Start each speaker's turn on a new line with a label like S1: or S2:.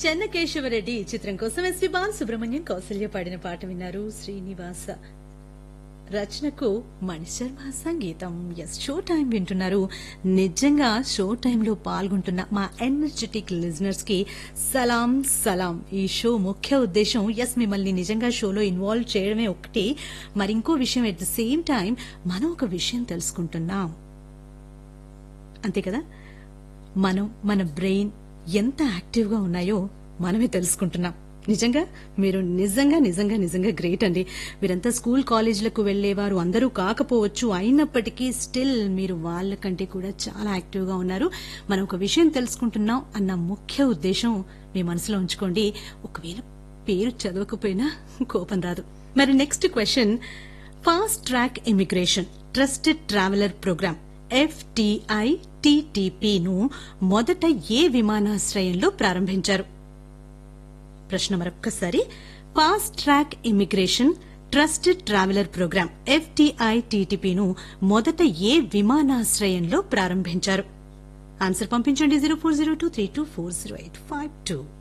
S1: చెన్నకేశవరెడ్డి చిత్రం కోసం SV ball Subrahmanyam Kaushalya పాడిన పాట విన్నారు శ్రీనివాస రచనకు మణిశర్మ సంగీతం ఎస్ షో టైం వింటున్నారు నిజంగా షో టైంలో పాల్గొంటున్న మా ఎనర్జెటిక్ లిజనర్స్ కి సలాం సలాం ఈ షో ముఖ్య ఉద్దేశం ఎస్ మిమ్మల్ని నిజంగా షోలో ఇన్వాల్వ్ చేయడమే ఒకటి మరి ఇంకో విషయం ఎట్ ద సేమ్ టైం మనం ఒక విషయం తెలుసుకుంటున్నాం అంతే కదా మనం మన బ్రెయిన్ ఎంత యాక్టివ్గా ఉన్నాయో మనమే తెలుసుకుంటున్నాం నిజంగా మీరు నిజంగా నిజంగా నిజంగా గ్రేట్ అండి మీరంతా స్కూల్ కాలేజీలకు వెళ్లేవారు అందరూ కాకపోవచ్చు అయినప్పటికీ స్టిల్ మీరు వాళ్ళకంటే కూడా చాలా యాక్టివ్గా ఉన్నారు మనం ఒక విషయం తెలుసుకుంటున్నాం అన్న ముఖ్య ఉద్దేశం మీ మనసులో ఉంచుకోండి ఒకవేళ పేరు చదవకపోయినా కోపం రాదు మరి next question fast track immigration trusted traveller programme FTI ను మొదట ఏ విమానాశ్రయంలో ప్రారంభించారు ప్రశ్న మరొక్కసారి fast track immigration trusted traveller programme FTI ను మొదట ఏ విమానాశ్రయంలో ప్రారంభించారు ఆన్సర్ పంపించండి zero four zero two three two four zero eight five two